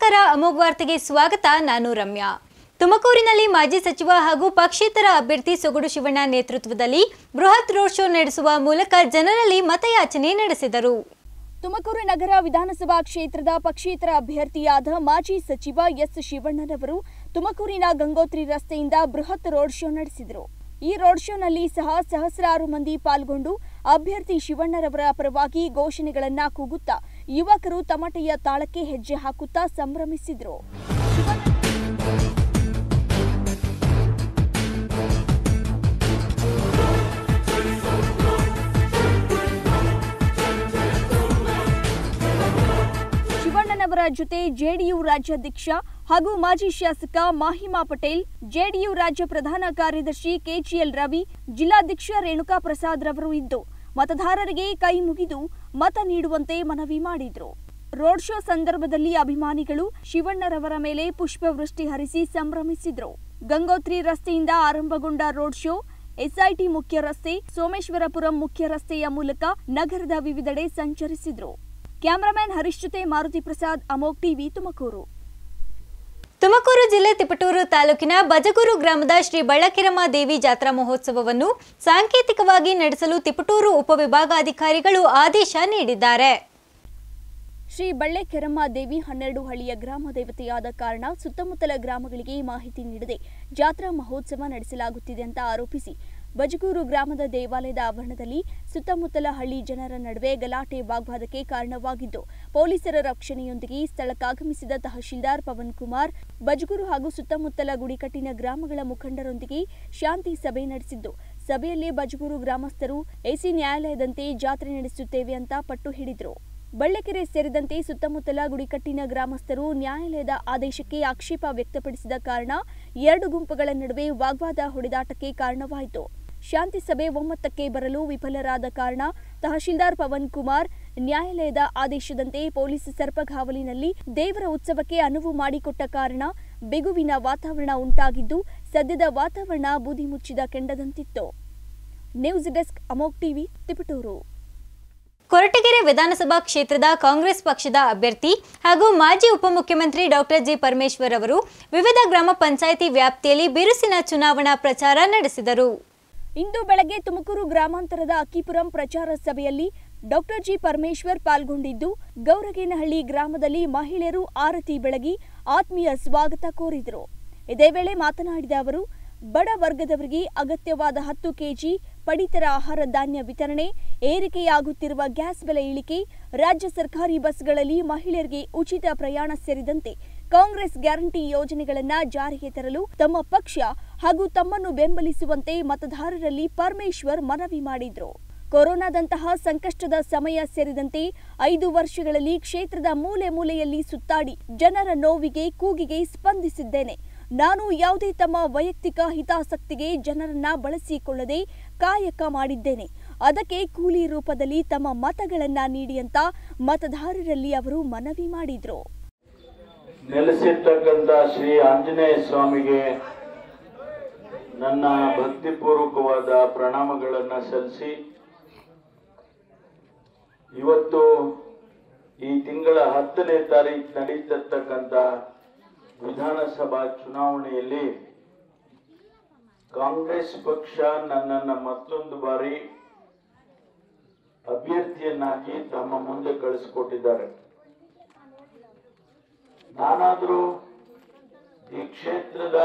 ನಮಸ್ಕಾರ ಅಮೋಘ್ ವಾರ್ತೆಗೆ ಸ್ವಾಗತ ನಾನು ರಮ್ಯಾ ತುಮಕೂರಿನಲ್ಲಿ ಮಾಜಿ ಸಚಿವ ಹಾಗೂ ಪಕ್ಷೇತರ ಅಭ್ಯರ್ಥಿ ಸೊಗಡು ಶಿವಣ್ಣ ನೇತೃತ್ವದಲ್ಲಿ ಬೃಹತ್ ರೋಡ್ ಶೋ ನಡೆಸುವ ಮೂಲಕ ಜನರಲ್ಲಿ ಮತಯಾಚನೆ ನಡೆಸಿದರು ತುಮಕೂರು ನಗರ ವಿಧಾನಸಭಾ ಕ್ಷೇತ್ರದ ಪಕ್ಷೇತರ ಅಭ್ಯರ್ಥಿಯಾದ ಮಾಜಿ ಸಚಿವ ಎಸ್ ಶಿವಣ್ಣನವರು ತುಮಕೂರಿನ ಗಂಗೋತ್ರಿ ರಸ್ತೆಯಿಂದ ಬೃಹತ್ ರೋಡ್ ಶೋ ನಡೆಸಿದರು ಈ ರೋಡ್ ಶೋನಲ್ಲಿ ಸಹ ಸಹಸ್ರಾರು ಮಂದಿ ಪಾಲ್ಗೊಂಡು ಅಭ್ಯರ್ಥಿ ಶಿವಣ್ಣರವರ ಪರವಾಗಿ ಘೋಷಣೆಗಳನ್ನ ಕೂಗುತ್ತಾ ಯುವಕರು ತಮಟೆಯ ತಾಳಕ್ಕೆ ಹೆಜ್ಜೆ ಹಾಕುತ್ತಾ ಸಂಭ್ರಮಿಸಿದರು ಶಿವಣ್ಣನವರ ಜೊತೆ ಜೆಡಿಯು ರಾಜ್ಯಾಧ್ಯಕ್ಷ ಹಾಗೂ ಮಾಜಿ ಶಾಸಕ ಮಾಹಿಮಾ ಪಟೇಲ್ ಜೆಡಿಯು ರಾಜ್ಯ ಪ್ರಧಾನ ಕಾರ್ಯದರ್ಶಿ ಕೆಜಿಎಲ್ ರವಿ ಜಿಲ್ಲಾಧ್ಯಕ್ಷ ರೇಣುಕಾ ಪ್ರಸಾದ್ ರವರು ಇದ್ದು ಮತದಾರರಿಗೆ ಕೈ ಮುಗಿದು ಮತ ನೀಡುವಂತೆ ಮನವಿ ಮಾಡಿದ್ರು ರೋಡ್ ಶೋ ಸಂದರ್ಭದಲ್ಲಿ ಅಭಿಮಾನಿಗಳು ಶಿವಣ್ಣರವರ ಮೇಲೆ ಪುಷ್ಪವೃಷ್ಟಿ ಹರಿಸಿ ಸಂಭ್ರಮಿಸಿದ್ರು ಗಂಗೋತ್ರಿ ರಸ್ತೆಯಿಂದ ಆರಂಭಗೊಂಡ ರೋಡ್ ಶೋ ಎಸ್ಐಟಿ ಮುಖ್ಯ ರಸ್ತೆ ಸೋಮೇಶ್ವರಪುರಂ ಮುಖ್ಯ ರಸ್ತೆಯ ಮೂಲಕ ನಗರದ ವಿವಿಧೆಡೆ ಸಂಚರಿಸಿದ್ರು ಕ್ಯಾಮರಾಮ್ಯಾನ್ ಹರೀಶ್ ಜೊತೆ ಮಾರುತಿ ಪ್ರಸಾದ್ ಅಮೋಕ್ ಟಿವಿ ತುಮಕೂರು ತುಮಕೂರು ಜಿಲ್ಲೆ ತಿಪಟೂರು ತಾಲೂಕಿನ ಬಜಗೂರು ಗ್ರಾಮದ ಶ್ರೀ ಬಳ್ಳಕೆರಮ್ಮ ದೇವಿ ಜಾತ್ರಾ ಮಹೋತ್ಸವವನ್ನು ಸಾಂಕೇತಿಕವಾಗಿ ನಡೆಸಲು ತಿಪಟೂರು ಉಪವಿಭಾಗಾಧಿಕಾರಿಗಳು ಆದೇಶ ನೀಡಿದ್ದಾರೆ ಶ್ರೀ ಬಳ್ಳೆಕೆರಮ್ಮ ದೇವಿ ಹನ್ನೆರಡು ಹಳ್ಳಿಯ ಗ್ರಾಮ ದೇವತೆಯಾದ ಕಾರಣ ಸುತ್ತಮುತ್ತಲ ಗ್ರಾಮಗಳಿಗೆ ಮಾಹಿತಿ ನೀಡದೆ ಜಾತ್ರಾ ಮಹೋತ್ಸವ ನಡೆಸಲಾಗುತ್ತಿದೆ ಅಂತ ಆರೋಪಿಸಿ ಬಜಗೂರು ಗ್ರಾಮದ ದೇವಾಲಯದ ಆವರಣದಲ್ಲಿ ಸುತ್ತಮುತ್ತಲ ಹಳ್ಳಿ ಜನರ ನಡುವೆ ಗಲಾಟೆ ವಾಗ್ವಾದಕ್ಕೆ ಕಾರಣವಾಗಿದ್ದು ಪೊಲೀಸರ ರಕ್ಷಣೆಯೊಂದಿಗೆ ಸ್ಥಳಕ್ಕಾಗಮಿಸಿದ ತಹಶೀಲ್ದಾರ್ ಪವನ್ ಕುಮಾರ್ ಬಜಗೂರು ಹಾಗೂ ಸುತ್ತಮುತ್ತಲ ಗುಡಿಕಟ್ಟಿನ ಗ್ರಾಮಗಳ ಮುಖಂಡರೊಂದಿಗೆ ಶಾಂತಿ ಸಭೆ ನಡೆಸಿದ್ದು ಸಭೆಯಲ್ಲಿ ಬಜಗೂರು ಗ್ರಾಮಸ್ಥರು ಎಸಿ ನ್ಯಾಯಾಲಯದಂತೆ ಜಾತ್ರೆ ನಡೆಸುತ್ತೇವೆ ಅಂತ ಪಟ್ಟು ಹಿಡಿದ್ರು ಬಳ್ಳೆಕೆರೆ ಸೇರಿದಂತೆ ಸುತ್ತಮುತ್ತಲ ಗುಡಿಕಟ್ಟಿನ ಗ್ರಾಮಸ್ಥರು ನ್ಯಾಯಾಲಯದ ಆದೇಶಕ್ಕೆ ಆಕ್ಷೇಪ ವ್ಯಕ್ತಪಡಿಸಿದ ಕಾರಣ ಎರಡು ಗುಂಪುಗಳ ನಡುವೆ ವಾಗ್ವಾದ ಹೊಡೆದಾಟಕ್ಕೆ ಕಾರಣವಾಯಿತು ಶಾಂತಿ ಸಭೆ ಒಮ್ಮತಕ್ಕೆ ಬರಲು ವಿಫಲರಾದ ಕಾರಣ ತಹಶೀಲ್ದಾರ್ ಪವನ್ ಕುಮಾರ್ ನ್ಯಾಯಾಲಯದ ಆದೇಶದಂತೆ ಪೊಲೀಸ್ ಸರ್ಪಗಾವಲಿನಲ್ಲಿ ದೇವರ ಉತ್ಸವಕ್ಕೆ ಅನುವು ಮಾಡಿಕೊಟ್ಟ ಕಾರಣ ಬಿಗುವಿನ ವಾತಾವರಣ ಉಂಟಾಗಿದ್ದು ಸದ್ಯದ ವಾತಾವರಣ ಬೂದಿ ಮುಚ್ಚಿದ ಕೆಂಡದಂತಿತ್ತು ನ್ಯೂಸ್ ಡೆಸ್ಕ್ ಅಮೋಕ್ ಟಿವಿ ತಿಪಟೂರು ಕೊರಟಗೆರೆ ವಿಧಾನಸಭಾ ಕ್ಷೇತ್ರದ ಕಾಂಗ್ರೆಸ್ ಪಕ್ಷದ ಅಭ್ಯರ್ಥಿ ಹಾಗೂ ಮಾಜಿ ಉಪಮುಖ್ಯಮಂತ್ರಿ ಡಾಕ್ಟರ್ ಜಿ ಪರಮೇಶ್ವರ್ ಅವರು ವಿವಿಧ ಗ್ರಾಮ ಪಂಚಾಯಿತಿ ವ್ಯಾಪ್ತಿಯಲ್ಲಿ ಬಿರುಸಿನ ಚುನಾವಣಾ ಪ್ರಚಾರ ನಡೆಸಿದರು ಇಂದು ಬೆಳಗ್ಗೆ ತುಮಕೂರು ಗ್ರಾಮಾಂತರದ ಅಕ್ಕಿಪುರಂ ಪ್ರಚಾರ ಸಭೆಯಲ್ಲಿ ಡಾಕ್ಟರ್ ಜಿ ಪರಮೇಶ್ವರ್ ಪಾಲ್ಗೊಂಡಿದ್ದು ಗೌರಗೇನಹಳ್ಳಿ ಗ್ರಾಮದಲ್ಲಿ ಮಹಿಳೆಯರು ಆರತಿ ಬೆಳಗಿ ಆತ್ಮೀಯ ಸ್ವಾಗತ ಕೋರಿದರು ಇದೇ ವೇಳೆ ಮಾತನಾಡಿದ ಅವರು ಬಡ ವರ್ಗದವರಿಗೆ ಅಗತ್ಯವಾದ ಹತ್ತು ಕೆಜಿ ಪಡಿತರ ಆಹಾರ ಧಾನ್ಯ ವಿತರಣೆ ಏರಿಕೆಯಾಗುತ್ತಿರುವ ಗ್ಯಾಸ್ ಬೆಲೆ ಇಳಿಕೆ ರಾಜ್ಯ ಸರ್ಕಾರಿ ಬಸ್ಗಳಲ್ಲಿ ಮಹಿಳೆಯರಿಗೆ ಉಚಿತ ಪ್ರಯಾಣ ಸೇರಿದಂತೆ ಕಾಂಗ್ರೆಸ್ ಗ್ಯಾರಂಟಿ ಯೋಜನೆಗಳನ್ನ ಜಾರಿಗೆ ತರಲು ತಮ್ಮ ಪಕ್ಷ ಹಾಗೂ ತಮ್ಮನ್ನು ಬೆಂಬಲಿಸುವಂತೆ ಮತದಾರರಲ್ಲಿ ಪರಮೇಶ್ವರ್ ಮನವಿ ಮಾಡಿದ್ರು ಕೊರೋನಾದಂತಹ ಸಂಕಷ್ಟದ ಸಮಯ ಸೇರಿದಂತೆ ಐದು ವರ್ಷಗಳಲ್ಲಿ ಕ್ಷೇತ್ರದ ಮೂಲೆ ಮೂಲೆಯಲ್ಲಿ ಸುತ್ತಾಡಿ ಜನರ ನೋವಿಗೆ ಕೂಗಿಗೆ ಸ್ಪಂದಿಸಿದ್ದೇನೆ ನಾನು ಯಾವುದೇ ತಮ್ಮ ವೈಯಕ್ತಿಕ ಹಿತಾಸಕ್ತಿಗೆ ಜನರನ್ನ ಬಳಸಿಕೊಳ್ಳದೆ ಕಾಯಕ ಮಾಡಿದ್ದೇನೆ ಅದಕ್ಕೆ ಕೂಲಿ ರೂಪದಲ್ಲಿ ತಮ್ಮ ಮತಗಳನ್ನ ನೀಡಿ ಅಂತ ಮತದಾರರಲ್ಲಿ ಅವರು ಮನವಿ ಮಾಡಿದ್ರು ನೆಲೆಸಿರ್ತಕ್ಕಂಥ ಶ್ರೀ ಆಂಜನೇಯ ಸ್ವಾಮಿಗೆ ನನ್ನ ಭಕ್ತಿಪೂರ್ವಕವಾದ ಪ್ರಣಾಮಗಳನ್ನು ಸಲ್ಲಿಸಿ ಇವತ್ತು ಈ ತಿಂಗಳ ಹತ್ತನೇ ತಾರೀಕು ನಡೀತಿರ್ತಕ್ಕಂಥ ವಿಧಾನಸಭಾ ಚುನಾವಣೆಯಲ್ಲಿ ಕಾಂಗ್ರೆಸ್ ಪಕ್ಷ ನನ್ನನ್ನು ಮತ್ತೊಂದು ಬಾರಿ ಅಭ್ಯರ್ಥಿಯನ್ನಾಗಿ ತಮ್ಮ ಮುಂದೆ ಕಳಿಸಿಕೊಟ್ಟಿದ್ದಾರೆ ನಾನಾದರೂ ಈ ಕ್ಷೇತ್ರದ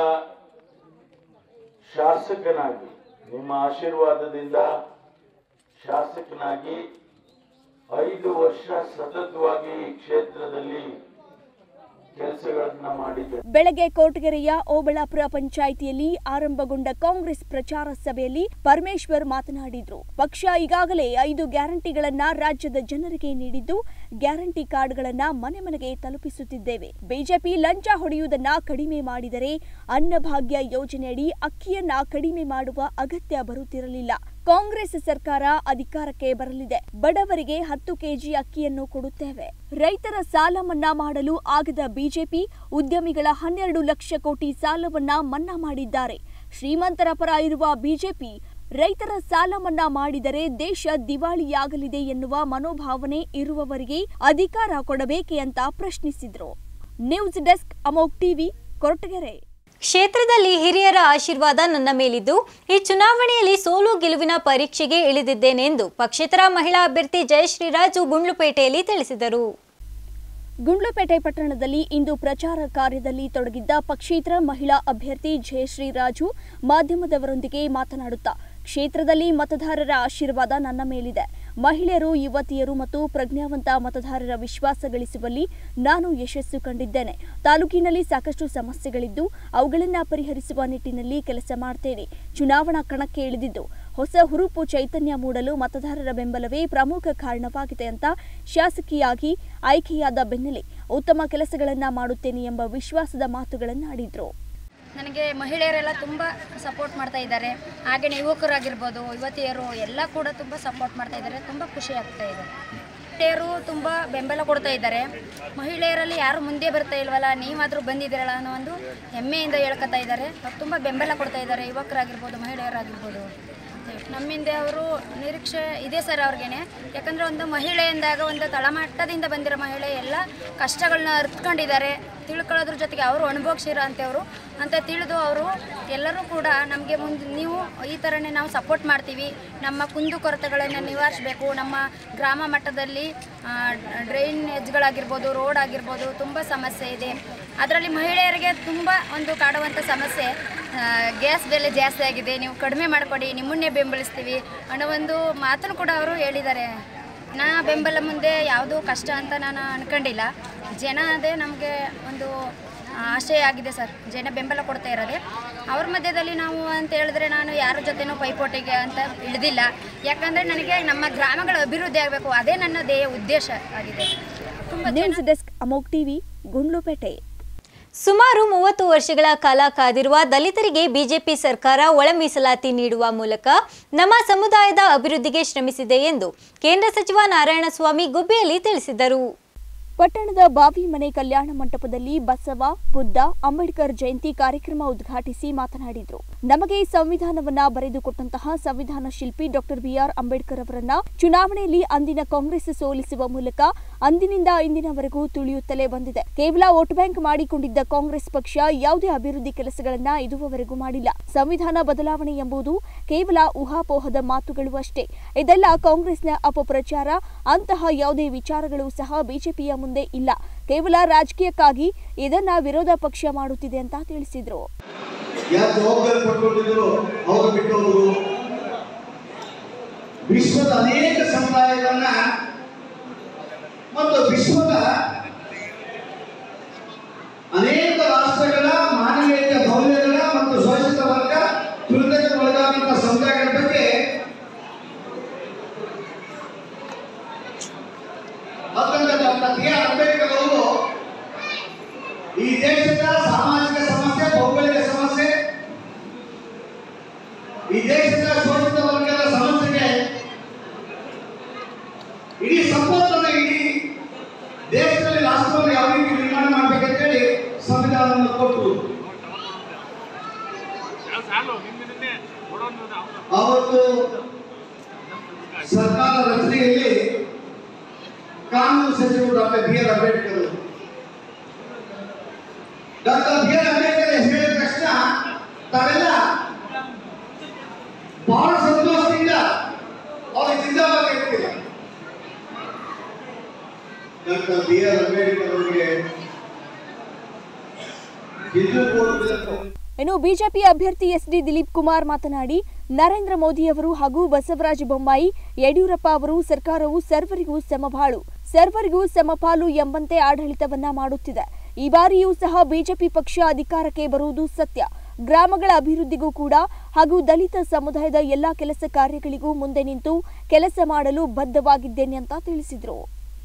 ಶಾಸಕನಾಗಿ ನಿಮ್ಮ ಆಶೀರ್ವಾದದಿಂದ ಶಾಸಕನಾಗಿ ಐದು ವರ್ಷ ಸತತವಾಗಿ ಈ ಕ್ಷೇತ್ರದಲ್ಲಿ ಕೆಲಸಗಳನ್ನ ಮಾಡಿದ್ದೆ ಬೆಳಗ್ಗೆ ಕೋಟಗೆರೆಯ ಓಬಳಾಪುರ ಪಂಚಾಯಿತಿಯಲ್ಲಿ ಆರಂಭಗೊಂಡ ಕಾಂಗ್ರೆಸ್ ಪ್ರಚಾರ ಸಭೆಯಲ್ಲಿ ಪರಮೇಶ್ವರ್ ಮಾತನಾಡಿದ್ರು ಪಕ್ಷ ಈಗಾಗಲೇ ಐದು ಗ್ಯಾರಂಟಿಗಳನ್ನ ರಾಜ್ಯದ ಜನರಿಗೆ ನೀಡಿದ್ದು ಗ್ಯಾರಂಟಿ ಕಾರ್ಡ್ಗಳನ್ನ ಮನೆ ಮನೆಗೆ ತಲುಪಿಸುತ್ತಿದ್ದೇವೆ ಬಿಜೆಪಿ ಲಂಚ ಹೊಡೆಯುವುದನ್ನ ಕಡಿಮೆ ಮಾಡಿದರೆ ಅನ್ನಭಾಗ್ಯ ಯೋಜನೆಯಡಿ ಅಕ್ಕಿಯನ್ನ ಕಡಿಮೆ ಮಾಡುವ ಅಗತ್ಯ ಬರುತ್ತಿರಲಿಲ್ಲ ಕಾಂಗ್ರೆಸ್ ಸರ್ಕಾರ ಅಧಿಕಾರಕ್ಕೆ ಬರಲಿದೆ ಬಡವರಿಗೆ ಹತ್ತು ಕೆಜಿ ಅಕ್ಕಿಯನ್ನು ಕೊಡುತ್ತೇವೆ ರೈತರ ಸಾಲ ಮನ್ನಾ ಮಾಡಲು ಆಗದ ಬಿಜೆಪಿ ಉದ್ಯಮಿಗಳ ಹನ್ನೆರಡು ಲಕ್ಷ ಕೋಟಿ ಸಾಲವನ್ನ ಮನ್ನಾ ಮಾಡಿದ್ದಾರೆ ಶ್ರೀಮಂತರ ಪರ ಇರುವ ಬಿಜೆಪಿ ರೈತರ ಸಾಲ ಮನ್ನಾ ಮಾಡಿದರೆ ದೇಶ ದಿವಾಳಿಯಾಗಲಿದೆ ಎನ್ನುವ ಮನೋಭಾವನೆ ಇರುವವರಿಗೆ ಅಧಿಕಾರ ಕೊಡಬೇಕೆ ಅಂತ ಪ್ರಶ್ನಿಸಿದ್ರು ನ್ಯೂಸ್ ಡೆಸ್ಕ್ ಅಮೋಕ್ ಟಿವಿ ಕೊರಟಗೆರೆ ಕ್ಷೇತ್ರದಲ್ಲಿ ಹಿರಿಯರ ಆಶೀರ್ವಾದ ನನ್ನ ಮೇಲಿದ್ದು ಈ ಚುನಾವಣೆಯಲ್ಲಿ ಸೋಲು ಗೆಲುವಿನ ಪರೀಕ್ಷೆಗೆ ಇಳಿದಿದ್ದೇನೆಂದು ಪಕ್ಷೇತರ ಮಹಿಳಾ ಅಭ್ಯರ್ಥಿ ಜಯಶ್ರೀರಾಜು ಗುಂಡ್ಲುಪೇಟೆಯಲ್ಲಿ ತಿಳಿಸಿದರು ಗುಂಡ್ಲುಪೇಟೆ ಪಟ್ಟಣದಲ್ಲಿ ಇಂದು ಪ್ರಚಾರ ಕಾರ್ಯದಲ್ಲಿ ತೊಡಗಿದ್ದ ಪಕ್ಷೇತರ ಮಹಿಳಾ ಅಭ್ಯರ್ಥಿ ಜಯಶ್ರೀ ರಾಜು ಮಾಧ್ಯಮದವರೊಂದಿಗೆ ಮಾತನಾಡುತ್ತಾ ಕ್ಷೇತ್ರದಲ್ಲಿ ಮತದಾರರ ಆಶೀರ್ವಾದ ನನ್ನ ಮೇಲಿದೆ ಮಹಿಳೆಯರು ಯುವತಿಯರು ಮತ್ತು ಪ್ರಜ್ಞಾವಂತ ಮತದಾರರ ವಿಶ್ವಾಸ ಗಳಿಸುವಲ್ಲಿ ನಾನು ಯಶಸ್ಸು ಕಂಡಿದ್ದೇನೆ ತಾಲೂಕಿನಲ್ಲಿ ಸಾಕಷ್ಟು ಸಮಸ್ಯೆಗಳಿದ್ದು ಅವುಗಳನ್ನು ಪರಿಹರಿಸುವ ನಿಟ್ಟಿನಲ್ಲಿ ಕೆಲಸ ಮಾಡ್ತೇನೆ ಚುನಾವಣಾ ಕಣಕ್ಕೆ ಇಳಿದಿದ್ದು ಹೊಸ ಹುರುಪು ಚೈತನ್ಯ ಮೂಡಲು ಮತದಾರರ ಬೆಂಬಲವೇ ಪ್ರಮುಖ ಕಾರಣವಾಗಿದೆ ಅಂತ ಶಾಸಕಿಯಾಗಿ ಆಯ್ಕೆಯಾದ ಬೆನ್ನಲ್ಲೇ ಉತ್ತಮ ಕೆಲಸಗಳನ್ನ ಮಾಡುತ್ತೇನೆ ಎಂಬ ವಿಶ್ವಾಸದ ಮಾತುಗಳನ್ನಾಡಿದ್ರು ನನಗೆ ಮಹಿಳೆಯರೆಲ್ಲ ತುಂಬ ಸಪೋರ್ಟ್ ಮಾಡ್ತಾ ಇದ್ದಾರೆ ಹಾಗೆಯೇ ಯುವಕರಾಗಿರ್ಬೋದು ಯುವತಿಯರು ಎಲ್ಲ ಕೂಡ ತುಂಬ ಸಪೋರ್ಟ್ ಮಾಡ್ತಾ ಇದ್ದಾರೆ ತುಂಬ ಖುಷಿ ಆಗ್ತಾ ಇದೆ ಮಹಿಳೆಯರು ತುಂಬ ಬೆಂಬಲ ಕೊಡ್ತಾ ಇದ್ದಾರೆ ಮಹಿಳೆಯರಲ್ಲಿ ಯಾರು ಮುಂದೆ ಬರ್ತಾ ಇಲ್ವಲ್ಲ ನೀವಾದರೂ ಬಂದಿದ್ದೀರಲ್ಲ ಅನ್ನೋ ಒಂದು ಹೆಮ್ಮೆಯಿಂದ ಹೇಳ್ಕೊತಾ ಇದ್ದಾರೆ ಅವ್ರು ತುಂಬ ಬೆಂಬಲ ಕೊಡ್ತಾ ಇದ್ದಾರೆ ಯುವಕರಾಗಿರ್ಬೋದು ಮಹಿಳೆಯರಾಗಿರ್ಬೋದು ನಮ್ಮಿಂದ ಅವರು ನಿರೀಕ್ಷೆ ಇದೆ ಸರ್ ಅವ್ರಿಗೇನೆ ಯಾಕಂದರೆ ಒಂದು ಮಹಿಳೆ ಎಂದಾಗ ಒಂದು ತಳಮಟ್ಟದಿಂದ ಬಂದಿರೋ ಮಹಿಳೆ ಎಲ್ಲ ಕಷ್ಟಗಳನ್ನ ಅರ್ಥಕೊಂಡಿದ್ದಾರೆ ತಿಳ್ಕೊಳ್ಳೋದ್ರ ಜೊತೆಗೆ ಅವರು ಅನುಭವಿಸಿರೋ ಅಂಥವ್ರು ಅಂತ ತಿಳಿದು ಅವರು ಎಲ್ಲರೂ ಕೂಡ ನಮಗೆ ಮುಂದೆ ನೀವು ಈ ಥರನೇ ನಾವು ಸಪೋರ್ಟ್ ಮಾಡ್ತೀವಿ ನಮ್ಮ ಕುಂದು ಕೊರತೆಗಳನ್ನು ನಿವಾರಿಸಬೇಕು ನಮ್ಮ ಗ್ರಾಮ ಮಟ್ಟದಲ್ಲಿ ಡ್ರೈನೇಜ್ಗಳಾಗಿರ್ಬೋದು ರೋಡ್ ಆಗಿರ್ಬೋದು ತುಂಬ ಸಮಸ್ಯೆ ಇದೆ ಅದರಲ್ಲಿ ಮಹಿಳೆಯರಿಗೆ ತುಂಬ ಒಂದು ಕಾಡುವಂಥ ಸಮಸ್ಯೆ ಆ, ಗ್ಯಾಸ್ ಬೆಲೆ ಜಾಸ್ತಿ ಆಗಿದೆ ನೀವು ಕಡಿಮೆ ಮಾಡಿಕೊಡಿ ನಿಮ್ಮನ್ನೇ ಬೆಂಬಲಿಸ್ತೀವಿ ಅನ್ನೋ ಒಂದು ಮಾತನ್ನು ಕೂಡ ಅವರು ಹೇಳಿದ್ದಾರೆ ನಾ ಬೆಂಬಲ ಮುಂದೆ ಯಾವುದೂ ಕಷ್ಟ ಅಂತ ನಾನು ಅನ್ಕೊಂಡಿಲ್ಲ ಜನ ಅದೇ ನಮಗೆ ಒಂದು ಆಶಯ ಆಗಿದೆ ಸರ್ ಜನ ಬೆಂಬಲ ಕೊಡ್ತಾ ಇರೋದೆ ಅವ್ರ ಮಧ್ಯದಲ್ಲಿ ನಾವು ಅಂತ ಹೇಳಿದ್ರೆ ನಾನು ಯಾರ ಜೊತೆನೂ ಪೈಪೋಟಿಗೆ ಅಂತ ಇಳಿದಿಲ್ಲ ಯಾಕಂದರೆ ನನಗೆ ನಮ್ಮ ಗ್ರಾಮಗಳ ಅಭಿವೃದ್ಧಿ ಆಗಬೇಕು ಅದೇ ನನ್ನ ಧ್ಯೇಯ ಉದ್ದೇಶ ಆಗಿದೆ ತುಂಬ ಜನ ನ್ಯೂಸ್ ಡೆಸ್ಕ್ ಅಮೋಕ್ ಟಿವಿ ಗುಂಡ್ಲುಪೇಟೆ ಸುಮಾರು ಮೂವತ್ತು ವರ್ಷಗಳ ಕಾಲ ಕಾದಿರುವ ದಲಿತರಿಗೆ ಬಿಜೆಪಿ ಸರ್ಕಾರ ಒಳ ಮೀಸಲಾತಿ ನೀಡುವ ಮೂಲಕ ನಮ್ಮ ಸಮುದಾಯದ ಅಭಿವೃದ್ಧಿಗೆ ಶ್ರಮಿಸಿದೆ ಎಂದು ಕೇಂದ್ರ ಸಚಿವ ನಾರಾಯಣಸ್ವಾಮಿ ಗುಬ್ಬಿಯಲ್ಲಿ ತಿಳಿಸಿದರು ಪಟ್ಟಣದ ಬಾವಿ ಮನೆ ಕಲ್ಯಾಣ ಮಂಟಪದಲ್ಲಿ ಬಸವ ಬುದ್ಧ ಅಂಬೇಡ್ಕರ್ ಜಯಂತಿ ಕಾರ್ಯಕ್ರಮ ಉದ್ಘಾಟಿಸಿ ಮಾತನಾಡಿದರು ನಮಗೆ ಈ ಸಂವಿಧಾನವನ್ನ ಬರೆದುಕೊಟ್ಟಂತಹ ಸಂವಿಧಾನ ಶಿಲ್ಪಿ ಡಾಕ್ಟರ್ ಬಿಆರ್ ಅಂಬೇಡ್ಕರ್ ಅವರನ್ನ ಚುನಾವಣೆಯಲ್ಲಿ ಅಂದಿನ ಕಾಂಗ್ರೆಸ್ ಸೋಲಿಸುವ ಮೂಲಕ ಅಂದಿನಿಂದ ಇಂದಿನವರೆಗೂ ತುಳಿಯುತ್ತಲೇ ಬಂದಿದೆ ಕೇವಲ ವೋಟ್ ಬ್ಯಾಂಕ್ ಮಾಡಿಕೊಂಡಿದ್ದ ಕಾಂಗ್ರೆಸ್ ಪಕ್ಷ ಯಾವುದೇ ಅಭಿವೃದ್ಧಿ ಕೆಲಸಗಳನ್ನ ಇದುವರೆಗೂ ಮಾಡಿಲ್ಲ ಸಂವಿಧಾನ ಬದಲಾವಣೆ ಎಂಬುದು ಕೇವಲ ಊಹಾಪೋಹದ ಮಾತುಗಳು ಅಷ್ಟೇ ಇದೆಲ್ಲ ಕಾಂಗ್ರೆಸ್ನ ಅಪಪ್ರಚಾರ ಅಂತಹ ಯಾವುದೇ ವಿಚಾರಗಳು ಸಹ ಬಿಜೆಪಿಯ ಮುಂದೆ ಇಲ್ಲ ಕೇವಲ ರಾಜಕೀಯಕ್ಕಾಗಿ ಇದನ್ನ ವಿರೋಧ ಪಕ್ಷ ಮಾಡುತ್ತಿದೆ ಅಂತ ತಿಳಿಸಿದ್ರು ಯಾರು ಜವಾಬ್ದಾರಿ ಪಡ್ಕೊಂಡಿದ್ರು ಅವರು ಬಿಟ್ಟವರು ವಿಶ್ವದ ಅನೇಕ ಸಮುದಾಯಗಳನ್ನ ಮತ್ತು ವಿಶ್ವದ ಅನೇಕ ರಾಷ್ಟ್ರಗಳ ಮಾನವೀಯತೆ ಮೌಲ್ಯಗಳ ಮತ್ತು ಶೋಷಿತ ವರ್ಗ ತುಳಿತಕ್ಕೆ ಒಳಗಾದಂತಹ ಸಮುದಾಯಗಳ ಬಗ್ಗೆ ಮತ್ತೊಂದು ಡಾಕ್ಟರ್ ಬಿ ಆರ್ ಅಂಬೇಡ್ಕರ್ ಅವರು ಈ ದೇಶದ ಸಾಮಾಜಿಕ ಸಮಸ್ಯೆ ಭೌಗೋಳಿಕ ಸಮಸ್ಯೆ ಈ ದೇಶದ ಶೋಷಿತ ವರ್ಗದ ಸಮಸ್ಯೆಗೆ ಇಡೀ ಸಂಪತ್ತನ್ನು ಇಡೀ ದೇಶದಲ್ಲಿ ರಾಷ್ಟ್ರವನ್ನು ಯಾವ ರೀತಿ ನಿರ್ಮಾಣ ಮಾಡಬೇಕಂತೇಳಿ ಸಂವಿಧಾನವನ್ನು ಕೊಟ್ಟರು ಅವತ್ತು ಸರ್ಕಾರ ರಚನೆಯಲ್ಲಿ ಕಾನೂನು ಸಚಿವರು ಡಾಕ್ಟರ್ ಬಿ ಆರ್ ಅಂಬೇಡ್ಕರ್ ಅವರು. ಡಾಕ್ಟರ್ ಬಿ ಆರ್ ಅಂಬೇಡ್ಕರ್ ಹೇಳಿದ ತಕ್ಷಣ ತಾವೆಲ್ಲ ಬಹಳ ಸಂತೋಷದಿಂದ ಅವ್ರ ಜಿಂದಾಬಾದ್ ಇರ್ತೀರ ಡಾಕ್ಟರ್ ಬಿ ಆರ್ ಅಂಬೇಡ್ಕರ್ ಅವರಿಗೆ ಹಿಂದೂ ಕೋರ್ಟ್ ಇನ್ನು ಬಿಜೆಪಿ ಅಭ್ಯರ್ಥಿ ಎಸ್ ಡಿ ದಿಲೀಪ್ ಕುಮಾರ್ ಮಾತನಾಡಿ ನರೇಂದ್ರ ಮೋದಿ ಅವರು ಹಾಗೂ ಬಸವರಾಜ ಬೊಮ್ಮಾಯಿ ಯಡಿಯೂರಪ್ಪ ಅವರು ಸರ್ಕಾರವು ಸರ್ವರಿಗೂ ಸಮಬಾಳು ಸರ್ವರಿಗೂ ಸಮಪಾಲು ಎಂಬಂತೆ ಆಡಳಿತವನ್ನ ಮಾಡುತ್ತಿದೆ ಈ ಬಾರಿಯೂ ಸಹ ಬಿಜೆಪಿ ಪಕ್ಷ ಅಧಿಕಾರಕ್ಕೆ ಬರುವುದು ಸತ್ಯ ಗ್ರಾಮಗಳ ಅಭಿವೃದ್ಧಿಗೂ ಕೂಡ ಹಾಗೂ ದಲಿತ ಸಮುದಾಯದ ಎಲ್ಲಾ ಕೆಲಸ ಕಾರ್ಯಗಳಿಗೂ ಮುಂದೆ ನಿಂತು ಕೆಲಸ ಮಾಡಲು ಬದ್ಧವಾಗಿದ್ದೇನೆ ಅಂತ ತಿಳಿಸಿದರು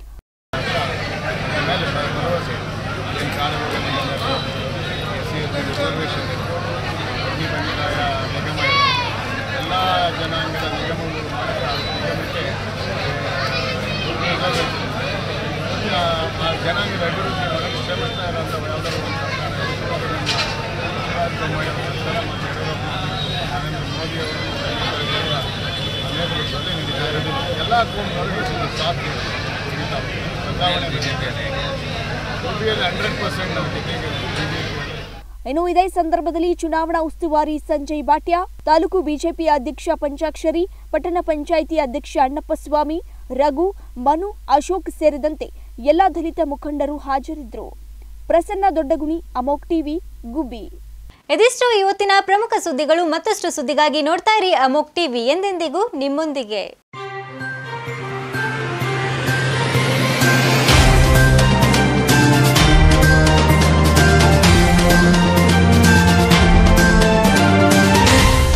ಮೇಲೆ ಭರವಸೆ ಏನು ಕಾನೂನುಗಳನ್ನು ಎಸ್ ಸಿ ಎಸ್ ರಿಸರ್ವೇಷನ್ ಈ ಬಂದಿದ್ದಾಗ ನಿಗಮ ಎಲ್ಲ ಜನಾಂಗದ ನಿಗಮಗಳು ಮಾತ್ರ ನಿಗಮಕ್ಕೆ ರಿಸರ್ವೇಷನ್ ಆ ಆ ಜನಾಂಗದ ಅಭಿವೃದ್ಧಿ ಮಾಡಲು ಶ್ರಮಿಸ್ತಾ ಇರೋಂಥ ಯಾವುದಾದ್ರು ಒಂದು ಸರ್ಕಾರ ಶಿವರಾಜ ಬೊಮ್ಮಾಯಿ ಅವರ ಸರ್ಕಾರ ಮತ್ತು ಯಡಿಯೂರಪ್ಪ ನರೇಂದ್ರ ಮೋದಿ ಅವರು ನೇತೃತ್ವದಲ್ಲಿ ನಡೀತಾ ಇರೋದು ಎಲ್ಲ ಕೋಮು ವರ್ಗಗಳ ಸಾಥ್ ಬದಲಾವಣೆ ಗುಬ್ಬಿಯಲ್ಲಿ ಹಂಡ್ರೆಡ್ ಪರ್ಸೆಂಟ್ ನಂಬಿಕೆ ಇದೆ ಇನ್ನು ಇದೇ ಸಂದರ್ಭದಲ್ಲಿ ಚುನಾವಣಾ ಉಸ್ತುವಾರಿ ಸಂಜಯ್ ಭಾಟ್ಯ ತಾಲೂಕು ಬಿಜೆಪಿ ಅಧ್ಯಕ್ಷ ಪಂಚಾಕ್ಷರಿ ಪಟ್ಟಣ ಪಂಚಾಯಿತಿ ಅಧ್ಯಕ್ಷ ಅಣ್ಣಪ್ಪಸ್ವಾಮಿ ರಘು ಮನು ಅಶೋಕ್ ಸೇರಿದಂತೆ ಎಲ್ಲ ದಲಿತ ಮುಖಂಡರು ಹಾಜರಿದ್ದರು ಪ್ರಸನ್ನ ದೊಡ್ಡಗುಣಿ ಅಮೋಕ್ ಟಿವಿ ಗುಬ್ಬಿ ಇದಿಷ್ಟು ಇವತ್ತಿನ ಪ್ರಮುಖ ಸುದ್ದಿಗಳು ಮತ್ತಷ್ಟು ಸುದ್ದಿಗಾಗಿ ನೋಡ್ತಾ ಇರಿ ಅಮೋಕ್ ಟಿವಿ ಎಂದೆಂದಿಗೂ ನಿಮ್ಮೊಂದಿಗೆ